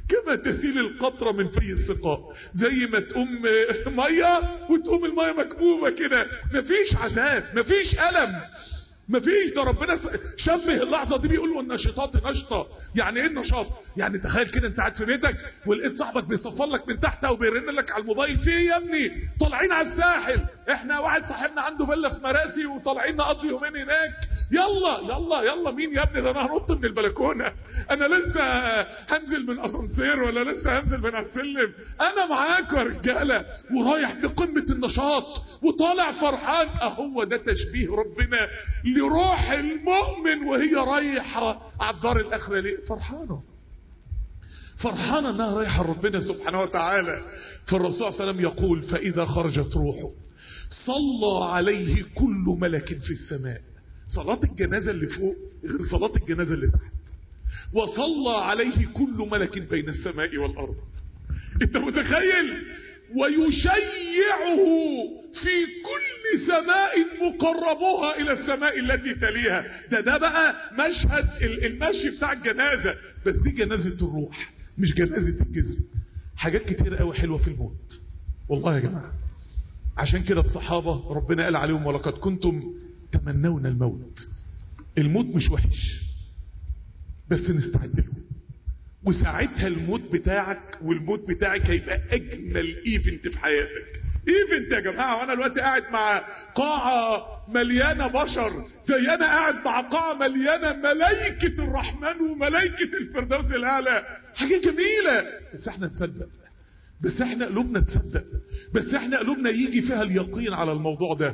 كما تسيل القطرة من في السقاء زي ما تقوم مية وتقوم المية مكبوبة كده مفيش عذاب مفيش ألم مفيش ده ربنا شبه اللحظة دي بيقول والنشطات نشطة يعني ايه النشاط يعني تخيل كده انت قاعد في بيتك ولقيت صاحبك بيصفر لك من تحت وبيرن لك على الموبايل في ايه يا ابني طالعين على الساحل احنا واحد صاحبنا عنده فيلا في مراسي وطالعين نقضي يومين هناك يلا يلا يلا مين يا ابني ده انا هنط من البلكونه انا لسه هنزل من اسانسير ولا لسه هنزل من على السلم انا معاكم يا رجاله ورايح بقمه النشاط وطالع فرحان اهو ده تشبيه ربنا لروح المؤمن وهي رايحه على الدار الاخره ليه فرحانه فرحانه انها رايحه لربنا سبحانه وتعالى فالرسول صلى الله عليه وسلم يقول فاذا خرجت روحه صلى عليه كل ملك في السماء صلاة الجنازة اللي فوق غير صلاة الجنازة اللي تحت وصلى عليه كل ملك بين السماء والأرض انت متخيل ويشيعه في كل سماء مقربوها الى السماء التي تليها ده ده بقى مشهد المشي بتاع الجنازة بس دي جنازة الروح مش جنازة الجسم حاجات كتير قوي حلوة في الموت والله يا جماعة عشان كده الصحابة ربنا قال عليهم ولقد كنتم تمنون الموت الموت مش وحش بس نستعد له وساعتها الموت بتاعك والموت بتاعك هيبقى اجمل ايفنت في حياتك ايفنت يا جماعه وانا دلوقتي قاعد مع قاعه مليانه بشر زي انا قاعد مع قاعه مليانه ملائكه الرحمن وملائكه الفردوس الاعلى حاجه جميله بس احنا نصدق بس احنا قلوبنا تصدق بس احنا قلوبنا يجي فيها اليقين على الموضوع ده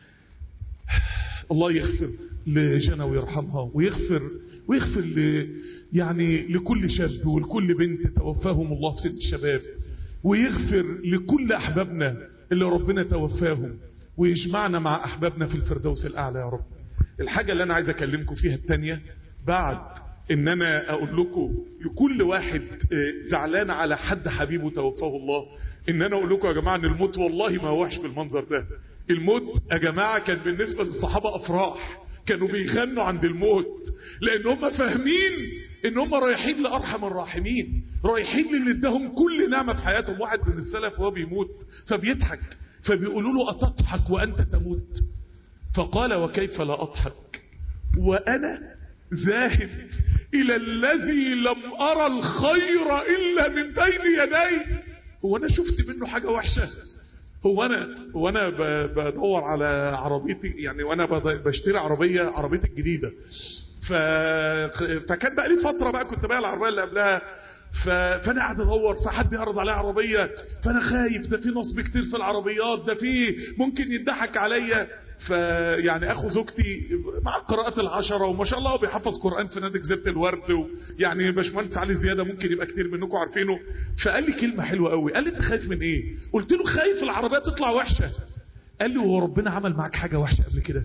الله يغفر لجنى ويرحمها ويغفر ويغفر ل يعني لكل شاب ولكل بنت توفاهم الله في سن الشباب ويغفر لكل احبابنا اللي ربنا توفاهم ويجمعنا مع احبابنا في الفردوس الاعلى يا رب الحاجة اللي انا عايز اكلمكم فيها التانية بعد ان انا اقول لكم لكل واحد زعلان على حد حبيبه توفاه الله ان انا اقول لكم يا جماعة ان الموت والله ما هوش بالمنظر ده الموت يا جماعة كان بالنسبة للصحابة افراح كانوا بيغنوا عند الموت لان هم فاهمين ان هم رايحين لارحم الراحمين رايحين للي اداهم كل نعمة في حياتهم واحد من السلف وهو بيموت فبيضحك فبيقولوا له اتضحك وانت تموت فقال وكيف لا اضحك وانا ذاهب الى الذي لم ارى الخير الا من بين يدي هو انا شفت منه حاجة وحشة هو انا هو انا بدور على عربيتي يعني وانا بشتري عربيه عربيتي الجديده ف... فكان بقى لي فتره بقى كنت بقى العربيه اللي قبلها ف... فانا قاعد ادور فحد يعرض عليا عربيه فانا خايف ده في نصب كتير في العربيات ده في ممكن يضحك عليا فيعني اخو زوجتي مع قراءة العشرة وما شاء الله هو بيحفظ قرآن في نادي جزيرة الورد ويعني باشمهندس علي زيادة ممكن يبقى كتير منكم عارفينه فقال لي كلمة حلوة قوي قال لي انت خايف من ايه قلت له خايف العربية تطلع وحشة قال لي هو ربنا عمل معاك حاجة وحشة قبل كده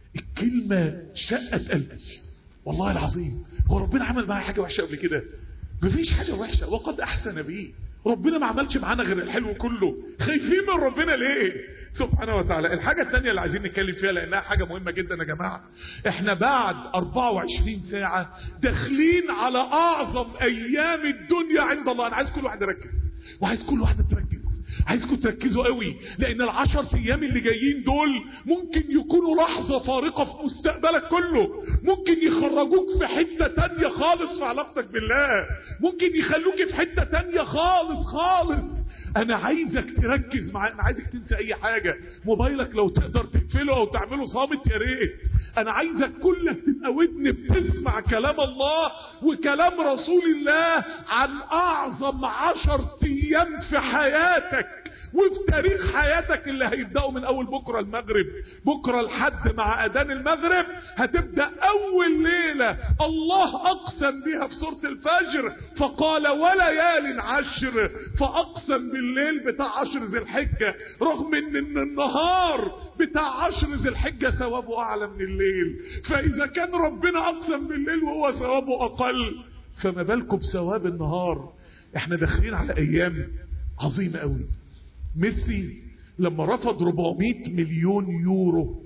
الكلمة شقت قلبي والله العظيم هو ربنا عمل معايا حاجة وحشة قبل كده مفيش حاجة وحشة وقد احسن بي ربنا ما عملش معانا غير الحلو كله خايفين من ربنا ليه سبحانه وتعالى الحاجة الثانية اللي عايزين نتكلم فيها لانها حاجة مهمة جدا يا جماعة احنا بعد 24 ساعة داخلين على اعظم ايام الدنيا عند الله انا عايز كل واحد يركز وعايز كل واحد تركز عايزكم تركزوا قوي لان العشر ايام اللي جايين دول ممكن يكونوا لحظة فارقة في مستقبلك كله ممكن يخرجوك في حتة تانية خالص في علاقتك بالله ممكن يخلوك في حتة تانية خالص خالص انا عايزك تركز معايا انا عايزك تنسى اي حاجة موبايلك لو تقدر تقفله او تعمله صامت يا ريت انا عايزك كلك تبقى ودن بتسمع كلام الله وكلام رسول الله عن اعظم عشر ايام في حياتك وفي تاريخ حياتك اللي هيبدأوا من اول بكرة المغرب بكرة الحد مع اذان المغرب هتبدأ اول ليلة الله اقسم بها في سورة الفجر فقال وليال عشر فاقسم بالليل بتاع عشر ذي الحجة رغم ان, إن النهار بتاع عشر ذي الحجة ثوابه اعلى من الليل فاذا كان ربنا اقسم بالليل وهو ثوابه اقل فما بالكم بثواب النهار احنا داخلين على ايام عظيمة قوي ميسي لما رفض 400 مليون يورو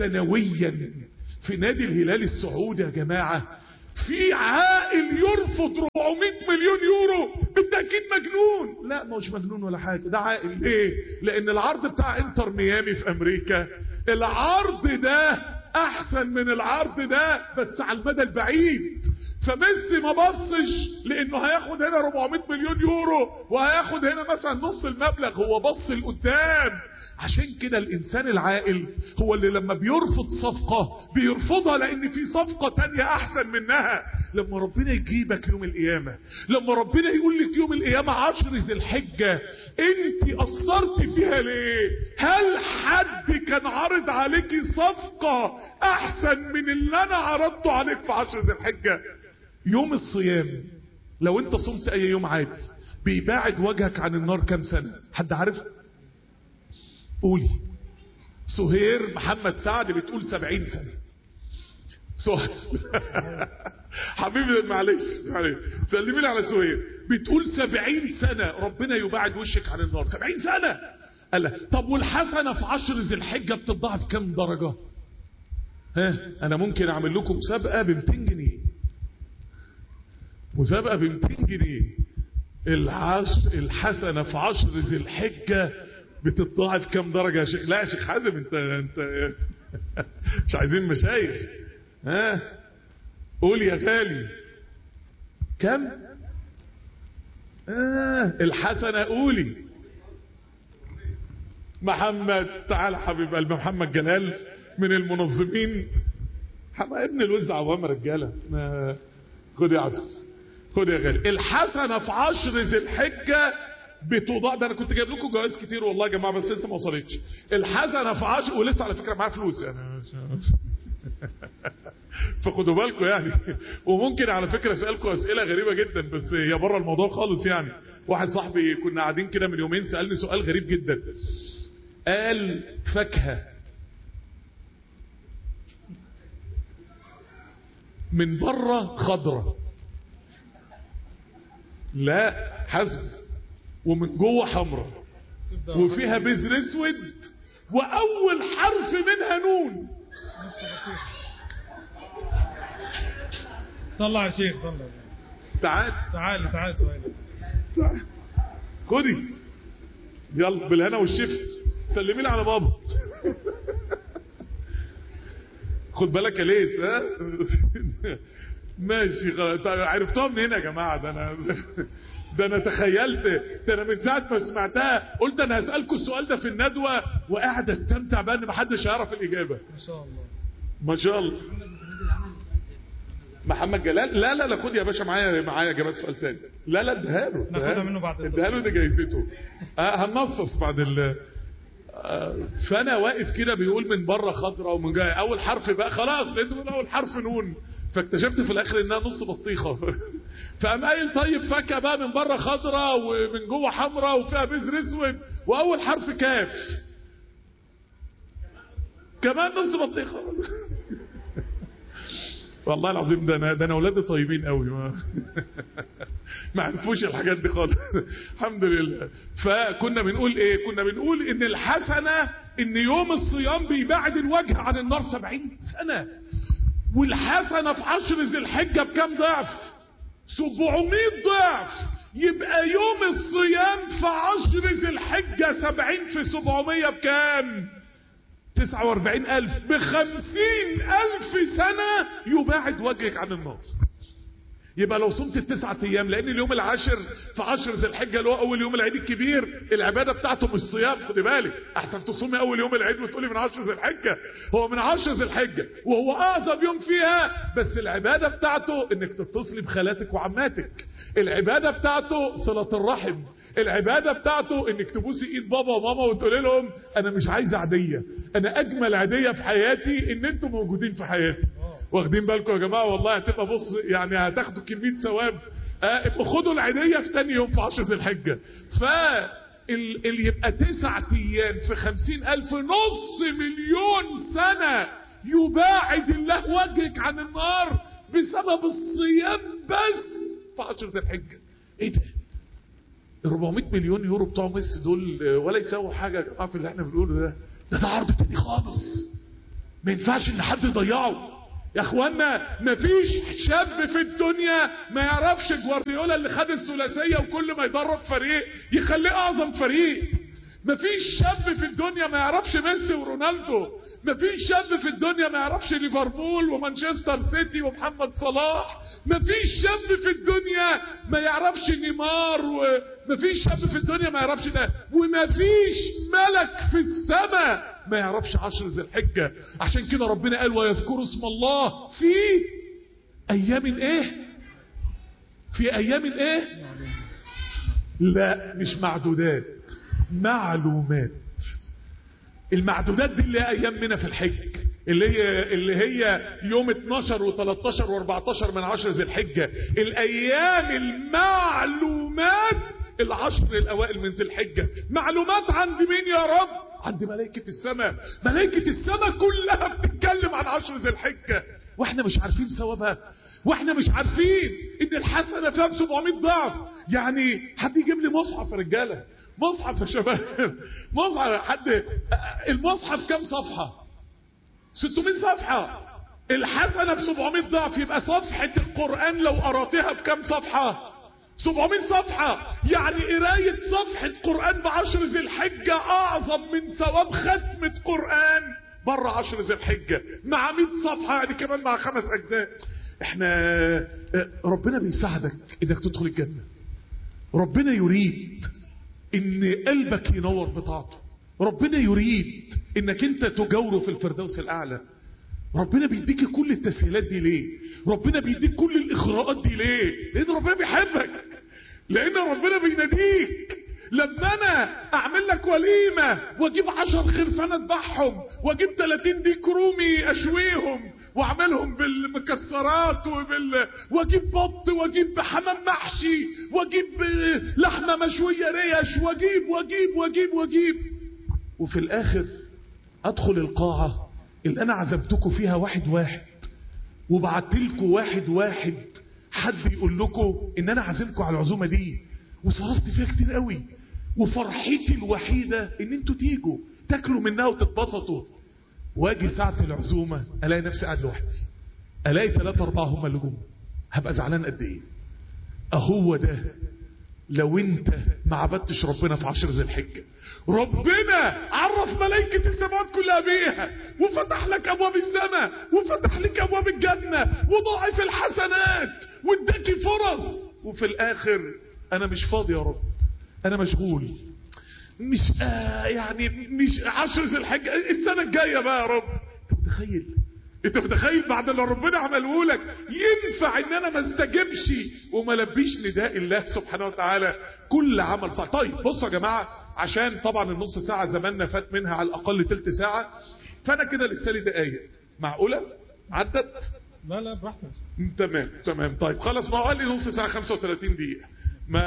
سنويا في نادي الهلال السعودي يا جماعة في عائل يرفض 400 مليون يورو ب اكيد مجنون لا ما هوش مجنون ولا حاجه ده عاقل ليه لان العرض بتاع انتر ميامي في امريكا العرض ده احسن من العرض ده بس على المدى البعيد فميسي ما بصش لانه هياخد هنا 400 مليون يورو وهياخد هنا مثلا نص المبلغ هو بص لقدام عشان كده الانسان العاقل هو اللي لما بيرفض صفقة بيرفضها لان في صفقة تانية احسن منها لما ربنا يجيبك يوم القيامة لما ربنا يقول لك يوم القيامة عشر ذي الحجة انت قصرت فيها ليه هل حد كان عارض عليكي صفقة احسن من اللي انا عرضته عليك في عشر ذي الحجة يوم الصيام لو انت صمت اي يوم عادي بيباعد وجهك عن النار كام سنة حد عارف قولي سهير محمد سعد بتقول سبعين سنة سهير حبيبي معلش معلش سلمي لي على سهير بتقول سبعين سنة ربنا يباعد وشك عن النار سبعين سنة قال طب والحسنة في عشر ذي الحجة بتضاعف كام درجة ها انا ممكن اعمل لكم مسابقة ب 200 جنيه مسابقة ب 200 جنيه العشر الحسنة في عشر ذي الحجة بتتضاعف كام درجة يا شيخ لا يا شيخ حازم انت انت مش عايزين مشايخ ها قول يا غالي كم آه الحسنة قولي محمد تعال حبيب قلبي محمد جلال من المنظمين ابن الوز عوام رجاله خد يا عزم خد يا غالي الحسنه في عشر ذي الحجه بتضاع ده انا كنت جايب لكم جوائز كتير والله يا جماعه بس لسه ما وصلتش الحسنه في عشر ولسه على فكره معايا فلوس يعني فخدوا بالكم يعني وممكن على فكره اسالكم اسئله غريبه جدا بس هي بره الموضوع خالص يعني واحد صاحبي كنا قاعدين كده من يومين سالني سؤال غريب جدا قال فاكهه من بره خضره لا حزم ومن جوه حمراء وفيها بذر اسود واول حرف منها نون طلع يا شيخ طلع تعال تعال تعال سؤال تعال خدي يلا بالهنا والشفت سلمي لي على بابا خد بالك يا ليس ها ماشي خلاص عرفتها من هنا يا جماعه ده انا ده انا تخيلت ده انا من ساعه ما سمعتها قلت انا هسالكم السؤال ده في الندوه وقاعد استمتع بقى ان محدش هيعرف الاجابه ما شاء الله ما شاء الله محمد جلال لا لا لا خد يا باشا معايا معايا جمال سؤال ثاني لا لا اديها له ناخدها منه بعد اديها له دي جايزته آه هنصص بعد ال آه فانا واقف كده بيقول من بره خضرة ومن جاي اول حرف بقى خلاص لقيته من اول حرف نون فاكتشفت في الاخر انها نص بسطيخه فقام قايل طيب فاكهه بقى من بره خضرة ومن جوه حمراء وفيها بذر اسود واول حرف كاف كمان نص بطيخه والله العظيم ده انا ده انا اولادي طيبين قوي ما ما عرفوش الحاجات دي خالص الحمد لله فكنا بنقول ايه كنا بنقول ان الحسنه ان يوم الصيام بيبعد الوجه عن النار 70 سنه والحسنه في عشر ذي الحجه بكام ضعف 700 ضعف يبقى يوم الصيام في عشر ذي الحجه 70 في 700 بكام 49 ألف بخمسين ألف سنة يباعد وجهك عن النار يبقى لو صمت التسعة ايام لان اليوم العاشر في عشر ذي الحجة اللي هو اول يوم العيد الكبير العبادة بتاعته مش صيام خدي بالك احسن تصومي اول يوم العيد وتقولي من عشر ذي الحجة هو من عشر ذي الحجة وهو اعظم يوم فيها بس العبادة بتاعته انك تتصلي بخالاتك وعماتك العبادة بتاعته صلة الرحم العبادة بتاعته انك تبوسي ايد بابا وماما وتقولي لهم انا مش عايز عادية انا اجمل عادية في حياتي ان انتم موجودين في حياتي واخدين بالكم يا جماعة والله هتبقى بص يعني هتاخدوا كمية ثواب اه خدوا العيدية في تاني يوم في عشر ذي الحجة ف اللي يبقى تسعة ايام في خمسين الف نص مليون سنة يباعد الله وجهك عن النار بسبب الصيام بس في عشر ذي الحجة ايه ده 400 مليون يورو بتوع ميسي دول ولا يساووا حاجة يا جماعة في اللي احنا بنقوله ده ده ده عرض تاني خالص ما ينفعش ان حد يضيعه يا اخوانا مفيش شاب في الدنيا ما يعرفش جوارديولا اللي خد الثلاثيه وكل ما يدرب فريق يخليه اعظم فريق مفيش شاب في الدنيا ما يعرفش ميسي ورونالدو مفيش شاب في الدنيا ما يعرفش ليفربول ومانشستر سيتي ومحمد صلاح مفيش شاب في الدنيا ما يعرفش نيمار ومفيش شاب في الدنيا ما يعرفش ده ومفيش ملك في السماء ما يعرفش عشر ذي الحجة عشان كده ربنا قال ويذكروا اسم الله في ايام ايه في ايام ايه لا مش معدودات معلومات المعدودات دي اللي هي ايامنا في الحج اللي هي اللي هي يوم 12 و13 و14 من عشر ذي الحجه الايام المعلومات العشر الاوائل من ذي الحجه معلومات عند مين يا رب عند ملائكه السماء ملائكه السماء كلها بتتكلم عن عشر ذي الحجه واحنا مش عارفين ثوابها واحنا مش عارفين ان الحسنه فيها ب 700 ضعف يعني حد يجيب لي مصحف يا رجاله مصحف يا شباب مصحف حد المصحف كام صفحة 600 صفحة الحسنة ب 700 ضعف يبقى صفحة القرآن لو قراتها بكام صفحة 700 صفحة يعني قراية صفحة قرآن بعشر ذي الحجة أعظم من ثواب ختمة قرآن بره عشر ذي الحجة مع 100 صفحة يعني كمان مع خمس أجزاء احنا ربنا بيساعدك انك تدخل الجنة ربنا يريد ان قلبك ينور بطاعته ربنا يريد انك انت تجاوره في الفردوس الاعلى ربنا بيديك كل التسهيلات دي ليه ربنا بيديك كل الاخراءات دي ليه لان ربنا بيحبك لان ربنا بيناديك لما انا اعمل لك وليمة واجيب عشر خرفان اذبحهم واجيب 30 ديك رومي اشويهم واعملهم بالمكسرات وبال واجيب بط واجيب حمام محشي واجيب لحمة مشوية ريش واجيب واجيب واجيب واجيب وفي الاخر ادخل القاعة اللي انا عزمتكم فيها واحد واحد وبعت لكم واحد واحد حد يقول لكم ان انا عازمكم على العزومة دي وصرفت فيها كتير قوي وفرحتي الوحيدة ان انتوا تيجوا تاكلوا منها وتتبسطوا واجي ساعة العزومة الاقي نفسي قاعد لوحدي الاقي ثلاثة اربعة هم اللي جم هبقى زعلان قد ايه اهو ده لو انت ما عبدتش ربنا في عشر ذي الحجة ربنا عرف ملائكة السماوات كلها بيها وفتح لك ابواب السماء وفتح لك ابواب الجنة وضاعف الحسنات واداكي فرص وفي الاخر انا مش فاضي يا رب انا مشغول مش آه يعني مش عشر ذي الحجة السنة الجاية بقى يا رب انت متخيل انت متخيل بعد اللي ربنا عمله لك ينفع ان انا ما استجبش وما لبيش نداء الله سبحانه وتعالى كل عمل صح طيب بصوا يا جماعة عشان طبعا النص ساعة زماننا فات منها على الاقل تلت ساعة فانا كده لسه لي دقايق معقولة عدت لا لا براحتك تمام تمام طيب خلاص ما هو قال لي نص ساعة 35 دقيقة ما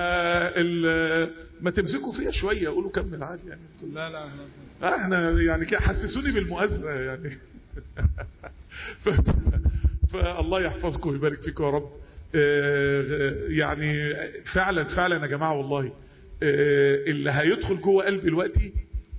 ال ما تمسكوا فيها شوية قولوا كمل عادي يعني لا لا لا. احنا يعني كده حسسوني بالمؤازرة يعني ف... فالله يحفظكم ويبارك فيكم يا رب اه يعني فعلا فعلا يا جماعة والله اه اللي هيدخل جوه قلبي دلوقتي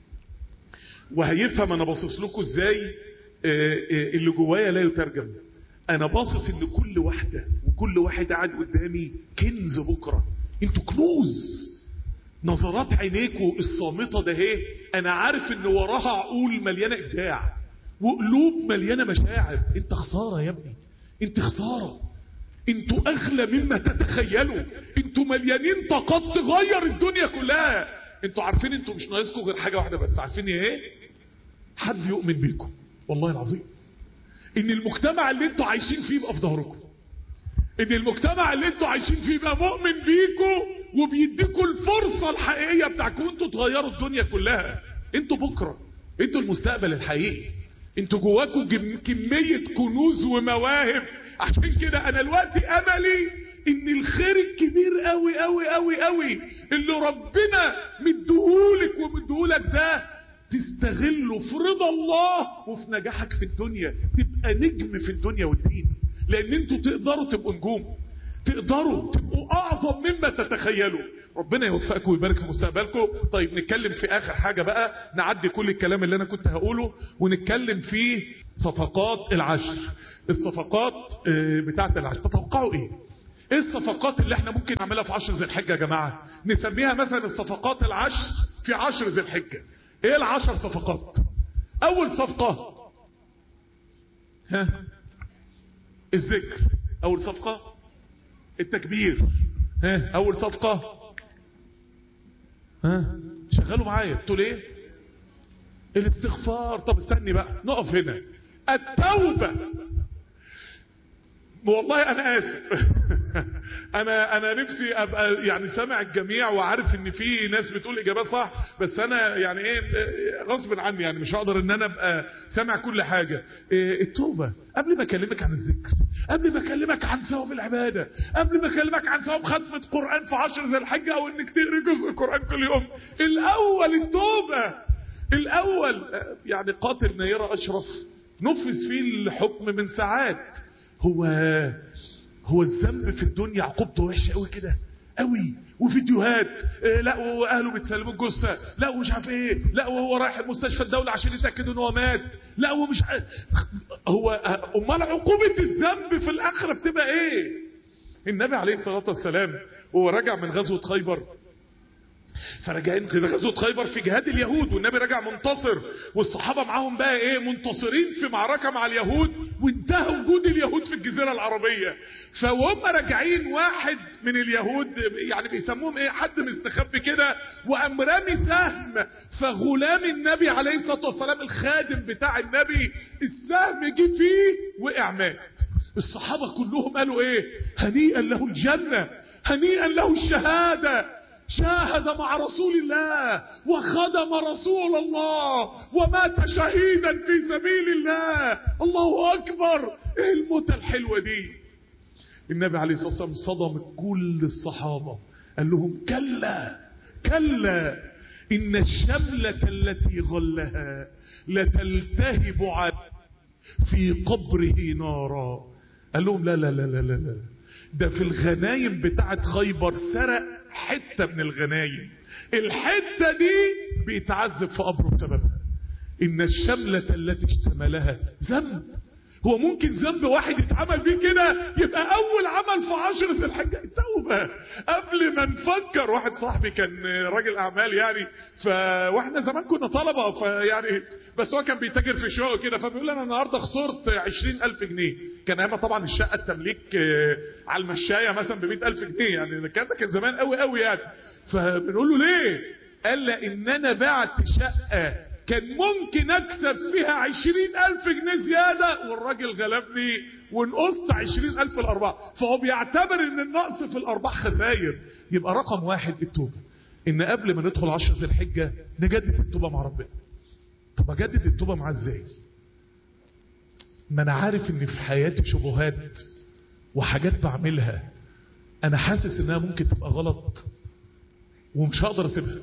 وهيفهم انا باصص لكم ازاي اه اللي جوايا لا يترجم انا باصص ان كل واحدة وكل واحد قاعد قدامي كنز بكرة انتوا كنوز نظرات عينيكوا الصامتة ده اهي انا عارف ان وراها عقول مليانة ابداع وقلوب مليانة مشاعر انت خسارة يا ابني انت خسارة انتوا اغلى مما تتخيلوا انتوا مليانين طاقات تغير الدنيا كلها انتوا عارفين انتوا مش ناقصكم غير حاجة واحدة بس عارفين ايه حد يؤمن بيكم والله العظيم ان المجتمع اللي انتوا عايشين فيه يبقى في ظهركم ان المجتمع اللي انتوا عايشين فيه يبقى مؤمن بيكم وبيديكوا الفرصة الحقيقية بتاعكم انتوا تغيروا الدنيا كلها انتوا بكرة انتوا المستقبل الحقيقي انتوا جواكوا كمية كنوز ومواهب عشان كده انا الوقت املي ان الخير الكبير قوي قوي قوي قوي اللي ربنا مديهولك ومديهولك ده تستغله في رضا الله وفي نجاحك في الدنيا تبقى نجم في الدنيا والدين لان انتوا تقدروا تبقوا نجوم تقدروا تبقوا اعظم مما تتخيلوا ربنا يوفقكم ويبارك في مستقبلكم طيب نتكلم في اخر حاجة بقى نعدي كل الكلام اللي انا كنت هقوله ونتكلم في صفقات العشر الصفقات آه، بتاعت العشر تتوقعوا ايه ايه الصفقات اللي احنا ممكن نعملها في عشر ذي الحجة يا جماعة نسميها مثلا الصفقات العشر في عشر ذي الحجة ايه العشر صفقات اول صفقة ها الذكر اول صفقة التكبير ها اول صفقة ها شغلوا معايا بتقول ايه الاستغفار طب استني بقى نقف هنا التوبة والله انا اسف انا انا نفسي ابقى يعني سامع الجميع وعارف ان في ناس بتقول اجابات صح بس انا يعني ايه غصب عني يعني مش هقدر ان انا ابقى سامع كل حاجه إيه التوبه قبل ما اكلمك عن الذكر قبل ما اكلمك عن ثواب العباده قبل ما اكلمك عن ثواب ختمه قران في عشر زي الحجه او انك تقري جزء قران كل يوم الاول التوبه الاول يعني قاتل نيره اشرف نفذ فيه الحكم من ساعات هو هو الذنب في الدنيا عقوبته وحشه قوي كده قوي وفيديوهات إيه لا واهله بتسلموا الجثه لا ومش عارف ايه لا وهو رايح مستشفى الدوله عشان يتاكدوا ان هو مات لا ومش عارف هو امال عقوبه الذنب في الاخره بتبقى ايه النبي عليه الصلاه والسلام وهو راجع من غزوه خيبر فراجعين كده غزوه خيبر في جهاد اليهود والنبي راجع منتصر والصحابه معاهم بقى ايه منتصرين في معركه مع اليهود وانتهى وجود اليهود في الجزيره العربيه فوهم راجعين واحد من اليهود يعني بيسموهم ايه حد مستخبي كده وقام رامي سهم فغلام النبي عليه الصلاه والسلام الخادم بتاع النبي السهم جه فيه وقع مات الصحابه كلهم قالوا ايه هنيئا له الجنه هنيئا له الشهاده شاهد مع رسول الله وخدم رسول الله ومات شهيدا في سبيل الله الله اكبر ايه الموتة الحلوة دي النبي عليه الصلاة والسلام صدم كل الصحابة قال لهم كلا كلا ان الشملة التي غلها لتلتهب على في قبره نارا قال لهم لا لا لا لا لا, لا. ده في الغنايم بتاعت خيبر سرق حتة من الغنايم الحتة دي بيتعذب في قبره بسببها ان الشملة التي اشتملها ذنب هو ممكن ذنب واحد يتعمل بيه كده يبقى اول عمل في عشر ذي الحجه التوبه قبل ما نفكر واحد صاحبي كان راجل اعمال يعني ف واحنا زمان كنا طلبه فيعني بس هو كان بيتاجر في شقق كده فبيقول انا النهارده خسرت 20000 جنيه كان ايامها طبعا الشقه التمليك على المشايه مثلا ب 100000 جنيه يعني الكلام ده كان زمان قوي قوي يعني فبنقول له ليه؟ قال لان انا بعت شقه كان ممكن اكسب فيها عشرين الف جنيه زيادة والراجل غلبني ونقصت عشرين الف الارباح فهو بيعتبر ان النقص في الارباح خسائر يبقى رقم واحد التوبة ان قبل ما ندخل عشر ذي الحجة نجدد التوبة مع ربنا طب اجدد التوبة معاه ازاي ما انا عارف ان في حياتي شبهات وحاجات بعملها انا حاسس انها ممكن تبقى غلط ومش هقدر اسيبها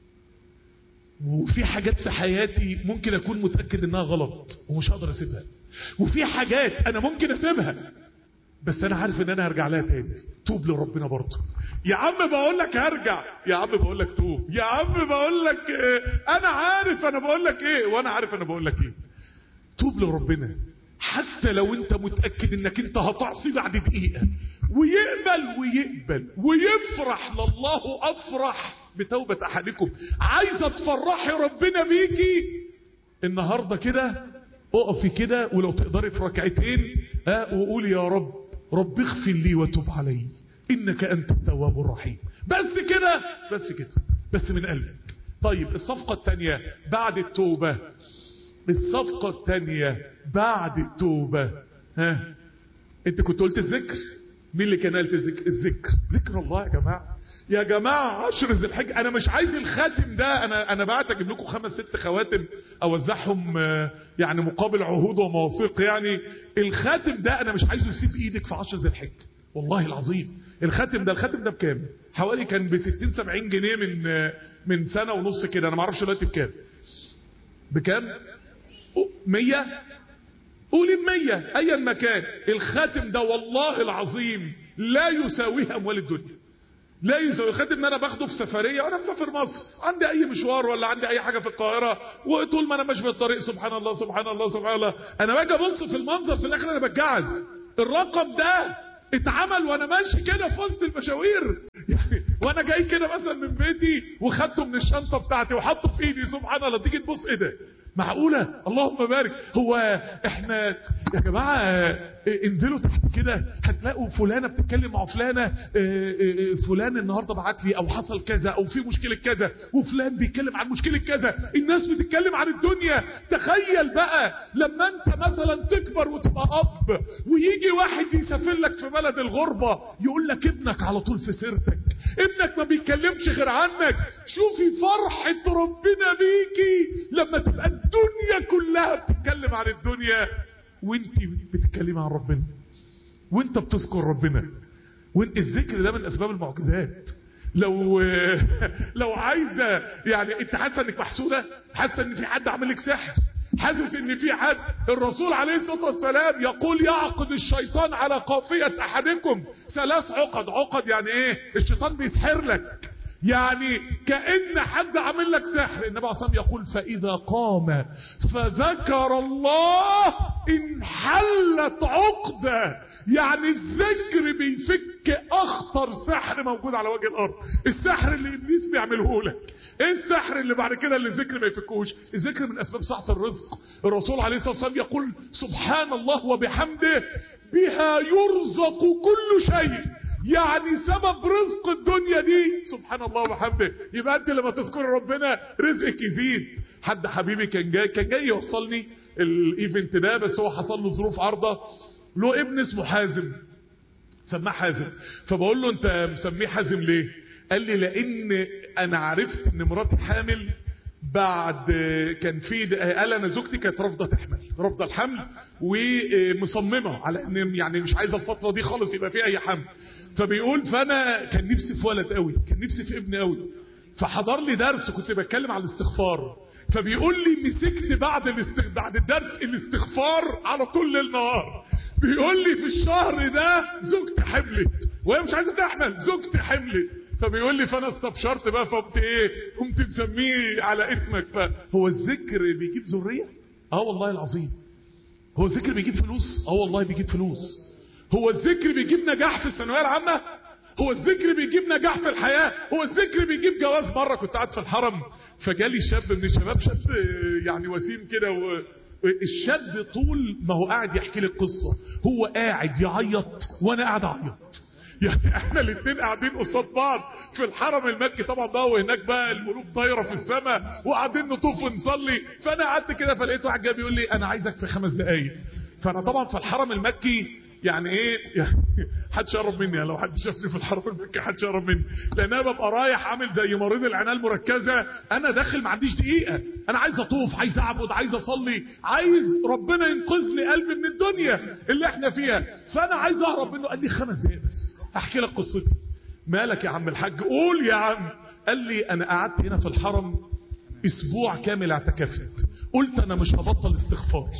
وفي حاجات في حياتي ممكن اكون متأكد انها غلط ومش هقدر اسيبها وفي حاجات انا ممكن اسيبها بس انا عارف ان انا هرجع لها تاني توب لربنا برضه يا عم بقول لك هرجع يا عم بقول لك توب يا عم بقول لك إيه؟ انا عارف انا بقول لك ايه وانا عارف انا بقول لك ايه توب لربنا حتى لو انت متأكد انك انت هتعصي بعد دقيقة ويقبل ويقبل ويفرح لله افرح بتوبة احدكم عايزة تفرحي ربنا بيكي النهاردة كده اقفي كده ولو تقدري في ركعتين ها وقولي يا رب رب اغفر لي وتب علي انك انت التواب الرحيم بس كده بس كده بس من قلبك طيب الصفقة الثانية بعد التوبة الصفقة الثانية بعد التوبة ها انت كنت قلت الذكر مين اللي كان قالت الذكر الذكر ذكر الله يا جماعة يا جماعة عشر ذي الحجة انا مش عايز الخاتم ده انا انا بعت اجيب لكم خمس ست خواتم اوزعهم يعني مقابل عهود ومواثيق يعني الخاتم ده انا مش عايزه يسيب ايدك في عشر ذي الحجة والله العظيم الخاتم ده الخاتم ده بكام حوالي كان ب 60 70 جنيه من من سنة ونص كده انا ما اعرفش دلوقتي بكام بكام 100 قولي بمية ايا ما كان الخاتم ده والله العظيم لا يساويه اموال الدنيا لا يساوي خد ان انا باخده في سفريه وانا مسافر مصر عندي اي مشوار ولا عندي اي حاجه في القاهره وطول ما انا ماشي في الطريق سبحان الله سبحان الله سبحان الله انا باجي ابص في المنظر في الاخر انا بتجعز الرقم ده اتعمل وانا ماشي كده في وسط المشاوير يعني وانا جاي كده مثلا من بيتي وخدته من الشنطه بتاعتي وحطه في ايدي سبحان الله تيجي تبص ايه ده معقولة اللهم بارك هو احنا يا جماعة اه، انزلوا تحت كده هتلاقوا فلانة بتتكلم مع فلانة اه، اه، فلان النهاردة بعت لي او حصل كذا او في مشكلة كذا وفلان بيتكلم عن مشكلة كذا الناس بتتكلم عن الدنيا تخيل بقى لما انت مثلا تكبر وتبقى اب ويجي واحد يسافر لك في بلد الغربة يقول لك ابنك على طول في سيرتك ابنك ما بيتكلمش غير عنك شوفي فرحة ربنا بيكي لما تبقى الدنيا كلها بتتكلم عن الدنيا وانت بتتكلمي عن ربنا وانت بتذكر ربنا وانت الذكر ده من اسباب المعجزات لو لو عايزه يعني انت حاسه انك محسوده حاسه ان في حد عامل لك سحر حاسس ان في حد الرسول عليه الصلاه والسلام يقول يعقد الشيطان على قافيه احدكم ثلاث عقد عقد يعني ايه الشيطان بيسحر لك يعني كأن حد عامل لك سحر النبي عليه الصلاة والسلام يقول فإذا قام فذكر الله انحلت عقدة يعني الذكر بيفك أخطر سحر موجود على وجه الأرض السحر اللي إبليس بيعمله لك إيه السحر اللي بعد كده اللي الذكر ما يفكوش الذكر من أسباب سعة الرزق الرسول عليه الصلاة والسلام يقول سبحان الله وبحمده بها يرزق كل شيء يعني سبب رزق الدنيا دي سبحان الله وبحمده يبقى انت لما تذكر ربنا رزقك يزيد حد حبيبي كان جاي كان جاي يوصلني الايفنت ده بس هو حصل له ظروف عارضه له ابن اسمه حازم سماه حازم فبقول له انت مسميه حازم ليه قال لي لان انا عرفت ان مراتي حامل بعد كان في قال انا زوجتي كانت رافضه تحمل رافضه الحمل ومصممه على ان يعني مش عايزه الفتره دي خالص يبقى في اي حمل فبيقول فانا كان نفسي في ولد قوي كان نفسي في ابن قوي فحضر لي درس كنت بتكلم عن الاستغفار فبيقول لي مسكت بعد الاستغ... بعد الدرس الاستغفار على طول ليل نهار بيقول لي في الشهر ده زوجتي حملت وهي مش عايزه تحمل زوجتي حملت فبيقول لي فانا استبشرت بقى فقمت ايه قمت مسميه على اسمك فهو الذكر بيجيب ذريه اه والله العظيم هو الذكر بيجيب فلوس اه والله بيجيب فلوس هو الذكر بيجيب نجاح في الثانويه العامه هو الذكر بيجيب نجاح في الحياه هو الذكر بيجيب جواز مره كنت قاعد في الحرم فجالي شاب من الشباب شاب يعني وسيم كده و... الشاب طول ما هو قاعد يحكي لي القصه هو قاعد يعيط وانا قاعد اعيط يعني احنا الاثنين قاعدين قصاد بعض في الحرم المكي طبعا بقى وهناك بقى الملوك طايره في السماء وقاعدين نطوف ونصلي فانا قعدت كده فلقيت واحد جاي بيقول لي انا عايزك في خمس دقايق فانا طبعا في الحرم المكي يعني ايه يعني حدش يقرب مني لو حد شافني في الحرم المكي حدش يقرب مني لان انا ببقى رايح عامل زي مريض العنايه المركزه انا داخل ما عنديش دقيقه انا عايز اطوف عايز اعبد عايز اصلي عايز ربنا ينقذ لي قلبي من الدنيا اللي احنا فيها فانا عايز اهرب منه قال لي خمس دقايق بس احكي لك قصتي مالك يا عم الحاج قول يا عم قال لي انا قعدت هنا في الحرم اسبوع كامل اعتكفت قلت انا مش هبطل استغفار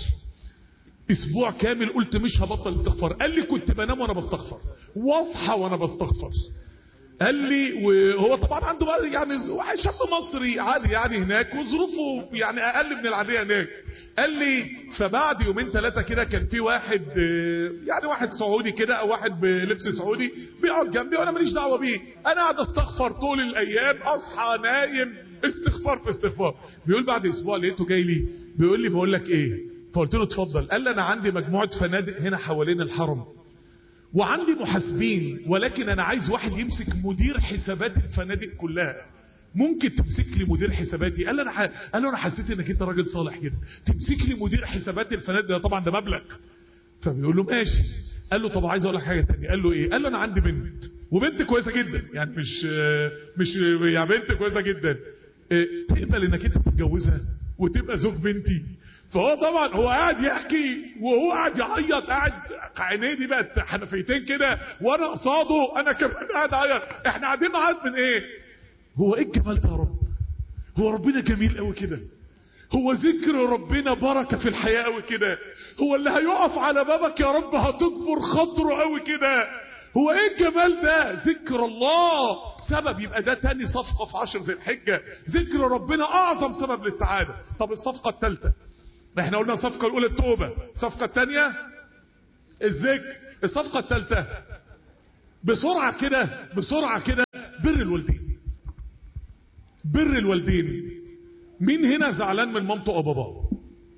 اسبوع كامل قلت مش هبطل استغفار قال لي كنت بنام وانا بستغفر واصحى وانا بستغفر قال لي وهو طبعا عنده بقى يعني شاب مصري عادي يعني هناك وظروفه يعني اقل من العاديه هناك قال لي فبعد يومين ثلاثه كده كان في واحد يعني واحد سعودي كده او واحد بلبس سعودي بيقعد جنبي وانا ماليش دعوه بيه انا قاعد استغفر طول الايام اصحى نايم استغفار في استغفار بيقول بعد اسبوع لقيته جاي لي بيقول لي بقول لك ايه فقلت له اتفضل قال لي انا عندي مجموعه فنادق هنا حوالين الحرم وعندي محاسبين ولكن انا عايز واحد يمسك مدير حسابات الفنادق كلها ممكن تمسك لي مدير حساباتي قال لي انا ح... قال له انا حسيت انك انت راجل صالح كده تمسك لي مدير حسابات الفنادق ده طبعا ده مبلغ فبيقول له ماشي قال له طب عايز اقول لك حاجه ثانيه قال له ايه قال له انا عندي بنت وبنت كويسه جدا يعني مش مش يعني بنت كويسه جدا تقبل انك انت تتجوزها وتبقى زوج بنتي فهو طبعا هو قاعد يحكي وهو قاعد يعيط قاعد عينيه دي بقت حنفيتين كده وانا قصاده انا كمان قاعد اعيط احنا قاعدين نعيط من ايه هو ايه الجمال ده يا رب هو ربنا جميل قوي كده هو ذكر ربنا بركه في الحياه قوي كده هو اللي هيقف على بابك يا رب هتكبر خاطره قوي كده هو ايه الجمال ده ذكر الله سبب يبقى ده تاني صفقة في عشر ذي الحجة ذكر ربنا اعظم سبب للسعادة طب الصفقة الثالثة احنا قلنا الصفقة الاولى التوبة الصفقة الثانية الذكر الصفقة الثالثة بسرعة كده بسرعة كده بر الوالدين بر الوالدين مين هنا زعلان من مامته او باباه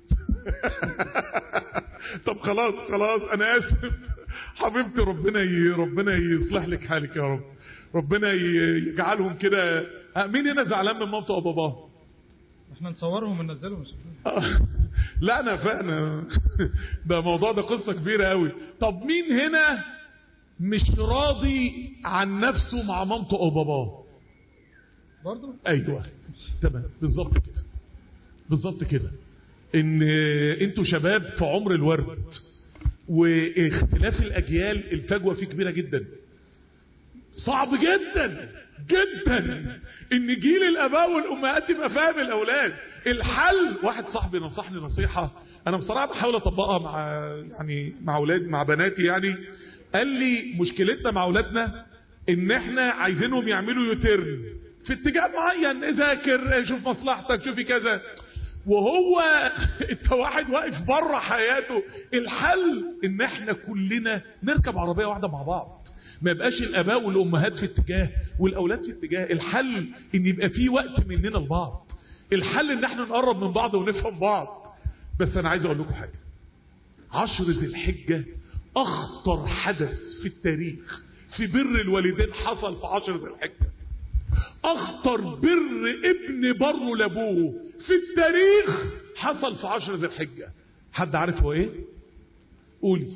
طب خلاص خلاص انا اسف حبيبتي ربنا ي... ربنا يصلح لك حالك يا رب ربنا ي... يجعلهم كده ها، مين هنا زعلان من مامته او باباه احنا نصورهم وننزلهم لا انا فاهم ده موضوع ده قصه كبيره قوي طب مين هنا مش راضي عن نفسه مع مامته او باباه برضو ايوه تمام بالظبط كده بالظبط كده ان انتوا شباب في عمر الورد واختلاف الاجيال الفجوه فيه كبيره جدا صعب جدا جدا ان جيل الاباء والامهات يبقى فاهم الاولاد الحل واحد صاحبي نصحني نصيحه انا بصراحه بحاول اطبقها مع يعني مع اولاد مع بناتي يعني قال لي مشكلتنا مع اولادنا ان احنا عايزينهم يعملوا يوتيرن في اتجاه معين ذاكر شوف مصلحتك شوفي كذا وهو انت واحد واقف بره حياته الحل ان احنا كلنا نركب عربيه واحده مع بعض ما يبقاش الاباء والامهات في اتجاه والاولاد في اتجاه الحل ان يبقى في وقت مننا لبعض الحل ان احنا نقرب من بعض ونفهم بعض بس انا عايز اقول لكم حاجه عشر ذي الحجه اخطر حدث في التاريخ في بر الوالدين حصل في عشر ذي الحجه اخطر بر ابن بره لابوه في التاريخ حصل في عشر ذي الحجه حد عارف هو ايه قولي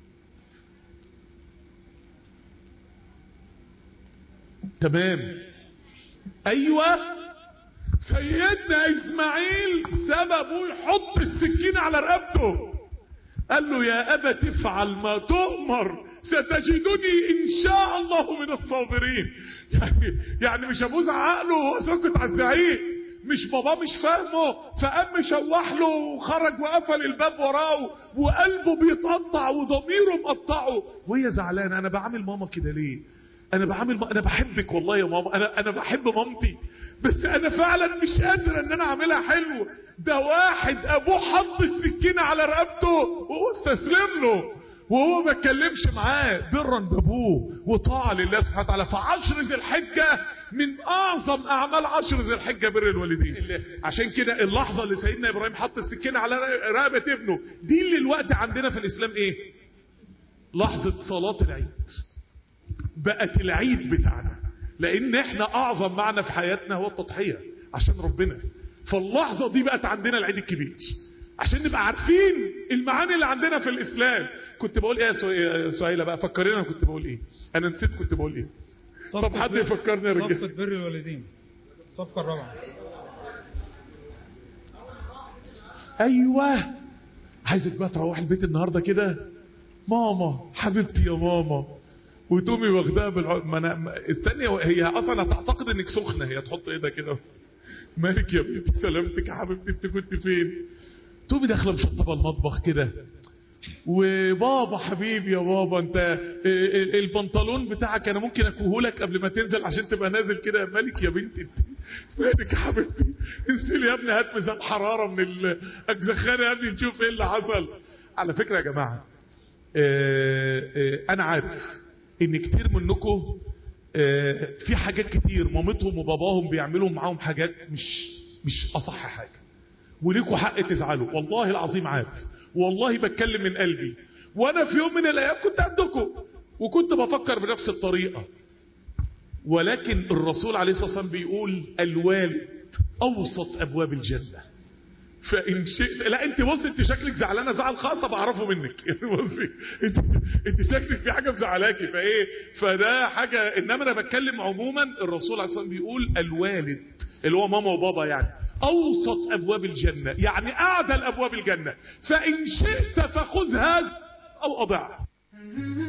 تمام ايوه سيدنا اسماعيل سببه يحط السكين على رقبته قال له يا ابا تفعل ما تؤمر ستجدني ان شاء الله من الصابرين يعني, يعني مش ابوه زعق له وهو سكت على الزعيق مش باباه مش فاهمه فقام مشوح له وخرج وقفل الباب وراه وقلبه بيتقطع وضميره مقطعه وهي زعلانه انا بعامل ماما كده ليه انا بعامل انا بحبك والله يا ماما انا انا بحب مامتي بس انا فعلا مش قادر ان انا اعملها حلو ده واحد ابوه حط السكينه على رقبته وهو استسلم له وهو ما اتكلمش معاه برا بابوه وطاعه لله سبحانه وتعالى فعشر ذي الحجه من اعظم اعمال عشر ذي الحجه بر الوالدين عشان كده اللحظه اللي سيدنا ابراهيم حط السكينه على رقبه ابنه دي اللي الوقت عندنا في الاسلام ايه لحظه صلاه العيد بقت العيد بتاعنا لان احنا اعظم معنى في حياتنا هو التضحيه عشان ربنا فاللحظه دي بقت عندنا العيد الكبير عشان نبقى عارفين المعاني اللي عندنا في الاسلام كنت بقول ايه يا سهيله بقى فكرينا انا كنت بقول ايه انا نسيت كنت بقول ايه طب حد يفكرني يا رجاله صفقة بر الوالدين الصفقة الرابعة ايوه عايزك بقى تروح البيت النهارده كده ماما حبيبتي يا ماما وتقومي واخداها بالع... ما انا ما- استني هي اصلا هتعتقد انك سخنه هي تحط ايدها كده مالك يا بنتي سلامتك يا حبيبتي انت كنت فين تقومي داخله مشطبه المطبخ كده وبابا حبيبي يا بابا انت ال- ال- البنطلون بتاعك انا ممكن اكوهولك قبل ما تنزل عشان تبقى نازل كده مالك يا بنتي انت مالك يا حبيبتي انزلي يا ابني هات ميزان حراره من الاجزخانه يا ابني نشوف ايه اللي حصل على فكره يا جماعه آه، آه، انا عارف ان كتير منكم آه، في حاجات كتير مامتهم وباباهم بيعملوا معاهم حاجات مش مش اصح حاجه وليكوا حق تزعلوا والله العظيم عارف والله بتكلم من قلبي وانا في يوم من الايام كنت عندكم وكنت بفكر بنفس الطريقه ولكن الرسول عليه الصلاه والسلام بيقول الوالد اوسط ابواب الجنه فان شئت لا انت بص انت شكلك زعلانه زعل خاصه بعرفه منك يعني بصي انت انت شكلك في حاجه مزعلاكي فايه فده حاجه انما انا بتكلم عموما الرسول عليه الصلاه والسلام بيقول الوالد اللي هو ماما وبابا يعني اوسط ابواب الجنه يعني اعدل ابواب الجنه فان شئت فخذ هذا او اضعه